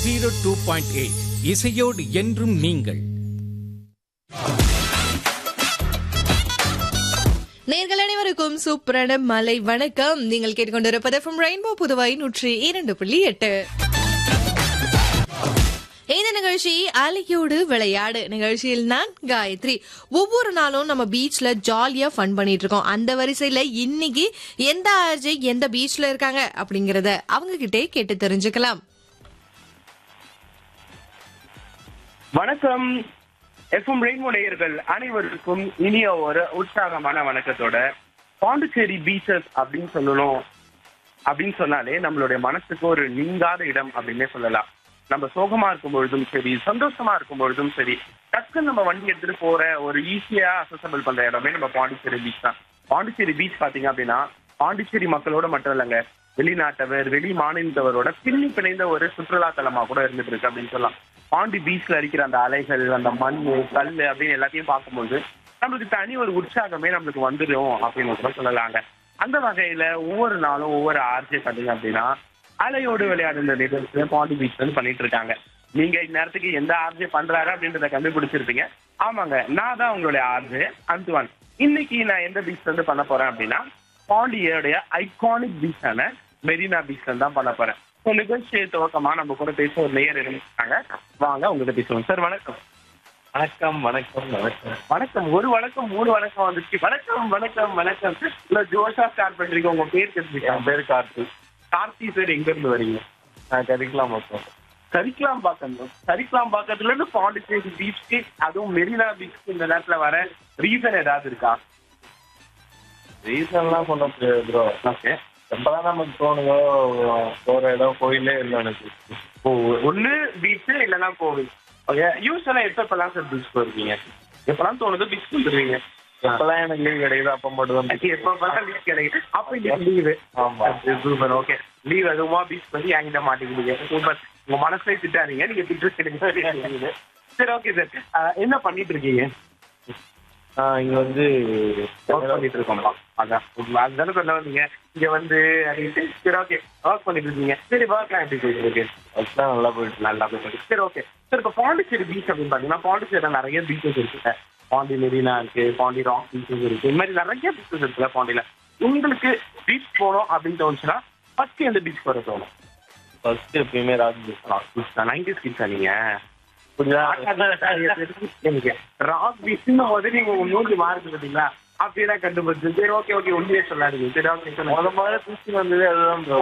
Zero two point eight இசையோடு என்றும் நீங்கள் நேர்கள் அனைவருக்கும் சூப்பரான மலை வணக்கம் நீங்கள் கேட்டுக்கொண்டிருப்பது from ரெயின்போ புதுவை நூற்றி இரண்டு புள்ளி எட்டு இந்த நிகழ்ச்சி அலையோடு விளையாடு நிகழ்ச்சியில் நான் காயத்ரி ஒவ்வொரு நாளும் நம்ம பீச்ல ஜாலியா ஃபன் பண்ணிட்டு இருக்கோம் அந்த வரிசையில இன்னைக்கு எந்த ஆர்ஜி எந்த பீச்ல இருக்காங்க அப்படிங்கறத அவங்க கிட்டே கேட்டு தெரிஞ்சுக்கலாம் வணக்கம் எஃப்எம் ரெயின்போ நேயர்கள் அனைவருக்கும் இனிய ஒரு உற்சாகமான வணக்கத்தோட பாண்டிச்சேரி பீச்சஸ் அப்படின்னு சொல்லணும் அப்படின்னு சொன்னாலே நம்மளுடைய மனசுக்கு ஒரு நீங்காத இடம் அப்படின்னே சொல்லலாம் நம்ம சோகமா இருக்கும் பொழுதும் சரி சந்தோஷமா இருக்கும் பொழுதும் சரி டக்குன்னு நம்ம வண்டி எடுத்துட்டு போற ஒரு ஈஸியா அசசபிள் பண்ற இடமே நம்ம பாண்டிச்சேரி பீச் தான் பாண்டிச்சேரி பீச் பாத்தீங்க அப்படின்னா பாண்டிச்சேரி மக்களோட மட்டும் இல்லைங்க வெளிநாட்டவர் வெளி மாநிலத்தவரோட பின்னி பிணைந்த ஒரு சுற்றுலா தலமா கூட இருந்துட்டு இருக்கு அப்படின்னு சொல்லலாம் பாண்டி பீச்ல அடிக்கிற அந்த அலைகள் அந்த மண் கல் அப்படின்னு எல்லாத்தையும் பார்க்கும்போது நம்மளுக்கு தனி ஒரு உற்சாகமே நம்மளுக்கு வந்துடும் அப்படின்னு கூட சொல்லலாங்க அந்த வகையில ஒவ்வொரு நாளும் ஒவ்வொரு ஆர்ஜே பண்ணீங்க அப்படின்னா அலையோடு விளையாடுற நிகழ்ச்சியை பாண்டி பீச் வந்து பண்ணிட்டு இருக்காங்க நீங்க இந்நேரத்துக்கு எந்த ஆர்ஜே பண்றாரு அப்படின்றத கண்டுபிடிச்சிருப்பீங்க ஆமாங்க நான் தான் உங்களுடைய ஆர்ஜே அந்துவான் இன்னைக்கு நான் எந்த பீச் வந்து பண்ண போறேன் அப்படின்னா பாண்டியோடைய ஐகானிக் பீச்சான மெரினா பீச்ல தான் பண்ண போறேன் ஸோ நிகழ்ச்சியை துவக்கமா நம்ம கூட பேச ஒரு நேயர் இருக்காங்க வாங்க உங்ககிட்ட பேசுவோம் சார் வணக்கம் வணக்கம் வணக்கம் வணக்கம் வணக்கம் ஒரு வணக்கம் மூணு வணக்கம் வந்துச்சு வணக்கம் வணக்கம் வணக்கம் இல்ல ஜோஷா ஸ்டார்ட் பண்றீங்க உங்க பேர் தெரிஞ்சுக்கலாம் என் பேர் கார்த்தி கார்த்தி சார் எங்க இருந்து வரீங்க நான் கரிக்கலாம் மொத்தம் கரிக்கலாம் பாக்கம் கரிக்கலாம் பாக்கத்துல இருந்து பாண்டிச்சேரி பீச்சுக்கு அதுவும் மெரினா பீச்சுக்கு இந்த நேரத்துல வர ரீசன் ஏதாவது இருக்கா ரீசன்லாம் சொல்ல முடியாது ப்ரோ ஓகே எப்பதான் நமக்கு தோணுதோ போற இடம் கோயிலே இல்லை எனக்கு ஓ ஒண்ணு பீச் இல்லைன்னா கோவில் ஓகே யூஸ்வலா எப்ப எப்பெல்லாம் சார் பீச் போயிருக்கீங்க எப்பெல்லாம் தோணுதோ பீச் வந்துருவீங்க எப்பதான் எனக்கு லீவ் கிடைக்குது அப்ப மட்டும் தான் எப்ப எப்பெல்லாம் லீவ் கிடைக்குது அப்ப இன்னைக்கு லீவு ஆமா. சூப்பர் ஓகே லீவ் அதுவுமா பீச் பண்ணி என்கிட்ட மாட்டிக்கிட்டீங்க சூப்பர் உங்க மனசுல திட்டாதீங்க நீங்க திட்டு கிடைக்குது சரி ஓகே சார் என்ன பண்ணிட்டு இருக்கீங்க ஆஹ் இங்க வந்து ஒர்க் பண்ணிட்டு இருக்கோம்ப்பா அதான் அதுதானே சொல்ல வந்தீங்க இங்க வந்து அப்படின்ட்டு சரி ஓகே ஒர்க் பண்ணிட்டு இருக்கீங்க சரி ஒர்க்லாம் எப்படி போயிட்டு இருக்கு ஒர்க்லாம் நல்லா போயிட்டு நல்லா போயிட்டு இருக்கு சரி ஓகே சார் இப்போ பாண்டிச்சேரி பீச் அப்படின்னு பாத்தீங்கன்னா பாண்டிச்சேரியில நிறைய பீச்சஸ் இருக்கு பாண்டி மெரினா இருக்கு பாண்டி ராக் பீச்சஸ் இருக்கு இந்த மாதிரி நிறைய பீச்சஸ் இருக்குல்ல பாண்டியில உங்களுக்கு பீச் போகணும் அப்படின்னு தோணுச்சுன்னா ஃபர்ஸ்ட் எந்த பீச் போற தோணும் ஃபர்ஸ்ட் எப்பயுமே ராஜ் ராக் பீச் தான் நைன்டி கிட்ஸா நீங்க புரியுதா எனக்கு ராக் பீச் போது நீங்க உங்க மூஞ்சி மாறுது பார்த்தீங்களா அப்படியே கண்டுபிடிச்சு சரி ஓகே ஓகே உண்மையே சொல்லாதீங்க சரி ஓகே முத முதல்ல பீச் வந்தது அதுதான் bro.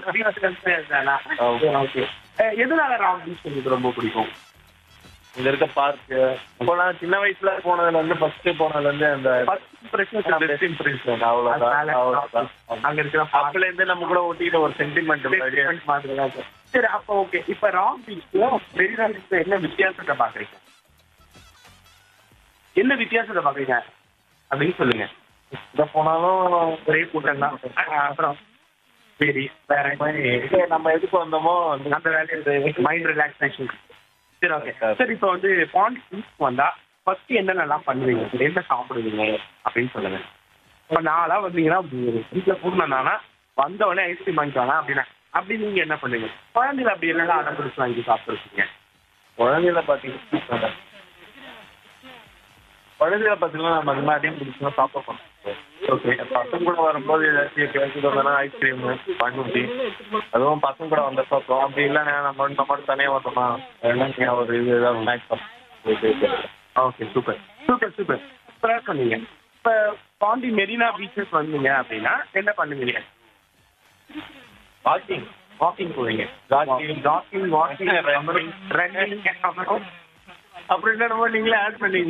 ஓகே எதனால ராக் பீச் உங்களுக்கு ரொம்ப பிடிக்கும் இங்க இருக்க பார்க் இப்போ நான் சின்ன வயசுல போனதுல இருந்து ஃபர்ஸ்ட் போனதுல இருந்து அந்த ஃபர்ஸ்ட் இம்ப்ரெஷன் பெஸ்ட் இம்ப்ரெஷன் அவ்வளவுதான் அவ்வளவுதான் அங்க இருக்கிற அப்பல இருந்து நம்ம கூட ஒட்டிக்கிட்ட ஒரு சென்டிமெண்ட் Basement மாதிரி தான் இருக்கு. சரி அப்ப ஓகே இப்ப ராக் பீச்ல மெரினா பீச்ல என்ன வித்தியாசத்தை பாக்குறீங்க என்ன வித்தியாசத்தை பாக்குறீங்க அப்படின்னு சொல்லுங்க இங்க போனாலும் ஒரே கூட்டம் தான் அப்புறம் சரி வேற இது நம்ம எதுக்கு வந்தோமோ அந்த அந்த வேலையை மைண்ட் ரிலாக்ஸேஷன் சரி ஓகே சரி இப்போ வந்து பாண்ட் பீச் வந்தா ஃபர்ஸ்ட் என்னென்னலாம் பண்ணுவீங்க என்ன சாப்பிடுவீங்க அப்படின்னு சொல்லுங்க இப்போ நாளா வந்தீங்கன்னா வீட்டில் பூர்ணனானா வந்த உடனே ஐஸ்கிரீம் வாங்கிக்கலாம் அப்படின்னா அப்படி நீங்க என்ன பண்ணுவீங்க குழந்தைல அப்படி என்னெல்லாம் அடம் பிடிச்சி வாங்கி சாப்பிட்டுருக்கீங்க குழந்தையில பாத்தீங்கன்னா குழந்தையில பாத்தீங்கன்னா நம்ம அந்த மாதிரி பிடிச்சா சாப்பிட போனோம் ஓகே பசங்க கூட வரும்போது ஏதாச்சும் கிடைச்சது வந்தோம்னா ஐஸ்கிரீம் பண்ருட்டி அதுவும் பசங்க கூட வந்த சாப்பிட்டோம் அப்படி இல்லைன்னா நம்ம நம்ம மட்டும் தனியாக வந்தோமா என்ன ஒரு இது ஏதாவது snacks okay super super super சூப்பராக சொன்னீங்க இப்போ பாண்டி மெரினா பீச்சஸ் வந்தீங்க அப்படின்னா என்ன பண்ணுவீங்க வாக்கிங் வாக்கிங் போவீங்க Jogging. ஜாக்கிங் வாக்கிங் ரன்னிங் அப்புறம் அப்புறம் என்னென்னமோ நீங்களே ஆட் பண்ணீங்க